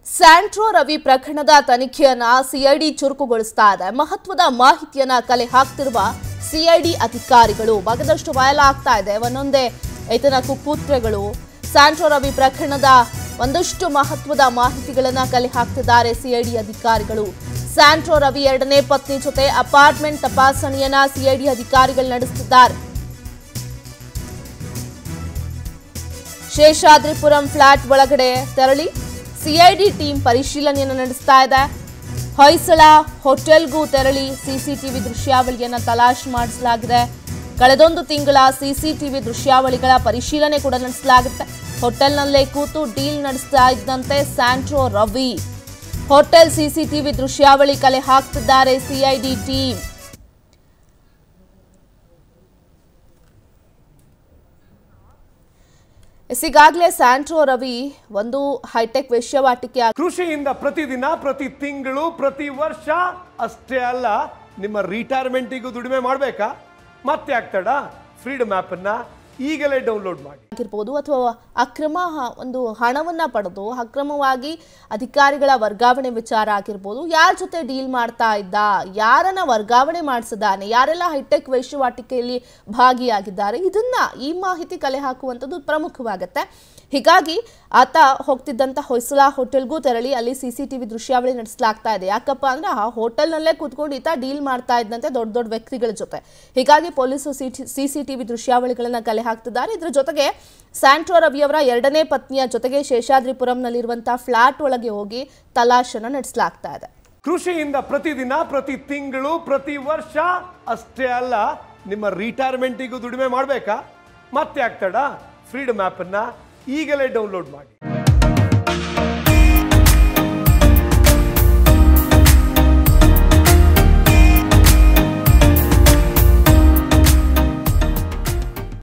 Santro Ravi ಪ್ರಕರಣದ ತನಿಖೆಯನ್ನ CID ಚುರುಕುಗೊಳಿಸ್ತಾ ಇದೆ ಮಹತ್ವದ ಮಾಹಿತಿಯನ್ನ ಕಲೆ ಹಾಕ್ತಿರುವ ಸಿಐಡಿ ಅಧಿಕಾರಿಗಳು ಭಾಗದಷ್ಟು ವಯಲ ಆಗ್ತಾ ಇದೆ ಒಂದೊಂದೇ ಈತನ ಕುಪುತ್ರಗಳು ಸ್ಯಾಂಟ್ರೋ ರವಿ ಪ್ರಕರಣದ ಒಂದಷ್ಟು ಮಹತ್ವದ ಮಾಹಿತಿಗಳನ್ನ ಕಲೆ ಹಾಕ್ತಿದ್ದಾರೆ ಸಿಐಡಿ ಅಧಿಕಾರಿಗಳು ಸ್ಯಾಂಟ್ರೋ ರವಿ ಎರಡನೇ ಪತ್ನಿ ಜೊತೆ ಅಪಾರ್ಟ್ಮೆಂಟ್ ತಪಾಸಣೆಯನ್ನ ಸಿಐಡಿ ಅಧಿಕಾರಿಗಳು ನಡೆಸುತ್ತಿದ್ದಾರೆ ಶೇಷಾದ್ರಿಪುರಂ ಫ್ಲಾಟ್ ಒಳಗಡೆ ತೆರಳಿ ಸಿಐಡಿ ಟೀಮ್ ಪರಿಶೀಲನೆಯನ್ನು ನಡೆಸ್ತಾ ಇದೆ ಹೊಯ್ಸಳ ಹೋಟೆಲ್ಗೂ ತೆರಳಿ ಸಿಸಿಟಿವಿ ದೃಶ್ಯಾವಳಿಯನ್ನು ತಲಾಶ್ ಮಾಡಿಸಲಾಗಿದೆ ಕಳೆದೊಂದು ತಿಂಗಳ ಸಿಸಿಟಿವಿ ದೃಶ್ಯಾವಳಿಗಳ ಪರಿಶೀಲನೆ ಕೂಡ ನಡೆಸಲಾಗುತ್ತೆ ಹೋಟೆಲ್ನಲ್ಲೇ ಕೂತು ಡೀಲ್ ನಡೆಸ್ತಾ ಇದ್ದಂತೆ ಸ್ಯಾಂಟ್ರೋ ರವಿ ಹೋಟೆಲ್ ಸಿಸಿಟಿವಿ ದೃಶ್ಯಾವಳಿ ಕಲೆ ಹಾಕ್ತಿದ್ದಾರೆ ಸಿಐಡಿ ಟೀಮ್ ಎಸ್, ಈಗಾಗಲೇ ಸ್ಯಾಂಟ್ರೋ ರವಿ ಒಂದು ಹೈಟೆಕ್ ವೇಶ್ಯವಾಟಿಕೆ ಕೃಷಿಯಿಂದ ಪ್ರತಿದಿನ ಪ್ರತಿ ತಿಂಗಳು ಪ್ರತಿ ವರ್ಷ ಅಷ್ಟೇ ಅಲ್ಲ ನಿಮ್ಮ ರಿಟೈರ್ಮೆಂಟಿಗೂ ದುಡಿಮೆ ಮಾಡಬೇಕಾ ಮತ್ತೆ ಆಗ್ತಡ ಫ್ರೀಡಮ್ ಆ್ಯಪನ್ನು ಈಗಲೇ ಡೌನ್ಲೋಡ್ ಮಾಡಿ ಆಗಿರ್ಬೋದು ಅಥವಾ ಅಕ್ರಮ ಹ- ಒಂದು ಹಣವನ್ನ ಪಡೆದು ಅಕ್ರಮವಾಗಿ ಅಧಿಕಾರಿಗಳ ವರ್ಗಾವಣೆ ವಿಚಾರ ಆಗಿರ್ಬೋದು ಯಾರ ಜೊತೆ ಡೀಲ್ ಮಾಡ್ತಾ ಇದ್ದ ಯಾರನ್ನ ವರ್ಗಾವಣೆ ಮಾಡಿಸಿದ್ದಾನೆ ಯಾರೆಲ್ಲ ಹೈಟೆಕ್ ವೈಶ್ಯವಾಟಿಕೆಯಲ್ಲಿ ಭಾಗಿಯಾಗಿದ್ದಾರೆ ಇದನ್ನ ಈ ಮಾಹಿತಿ ಕಲೆ ಹಾಕುವಂಥದ್ದು ಪ್ರಮುಖವಾಗುತ್ತೆ ಹೀಗಾಗಿ ಆತ ಹೋಗ್ತಿದ್ದಂಥ ಹೊಯ್ಸಳ ಹೋಟೆಲ್ಗೂ ತೆರಳಿ ಅಲ್ಲಿ ಸಿ ಸಿ ಟಿ ವಿ ದೃಶ್ಯಾವಳಿ ನಡೆಸಲಾಗ್ತಾ ಇದೆ ಯಾಕಪ್ಪ ಅಂದ್ರೆ ಆ ಹೋಟೆಲ್ನಲ್ಲೇ ಕೂತ್ಕೊಂಡು ಈತ ಡೀಲ್ ಮಾಡ್ತಾ ಇದ್ದಂತೆ ದೊಡ್ಡ ದೊಡ್ಡ ವ್ಯಕ್ತಿಗಳ ಜೊತೆ ಹೀಗಾಗಿ ಪೊಲೀಸರು ಸಿ ಸಿ ಟಿ ವಿ ದೃಶ್ಯಾವಳಿಗಳನ್ನ ಕಲೆ ಹಾಕ್ತಿದ್ದಾರೆ ಇದ್ರ ಜೊತೆಗೆ ಸ್ಯಾಂಟ್ರೋ ರವಿಯವರ ಎರಡನೇ ಪತ್ನಿಯ ಜೊತೆಗೆ ಶೇಷಾದ್ರಿಪುರಂನಲ್ಲಿರುವಂತಹ ಫ್ಲಾಟ್ ಒಳಗೆ ಹೋಗಿ ತಲಾಶನ ನಡೆಸಲಾಗ್ತಾ ಇದೆ ಕೃಷಿಯಿಂದ ಪ್ರತಿದಿನ ಪ್ರತಿ ತಿಂಗಳು ಪ್ರತಿ ವರ್ಷ ಅಷ್ಟೇ ಅಲ್ಲ ನಿಮ್ಮ ರಿಟೈರ್ಮೆಂಟಿಗೂ ದುಡಿಮೆ ಮಾಡಬೇಕಾ ಮತ್ತೆ ಆಗ್ತಡ ಫ್ರೀಡಮ್ ಆ್ಯಪನ್ನು ಈಗಲೇ ಡೌನ್ಲೋಡ್ ಮಾಡಿ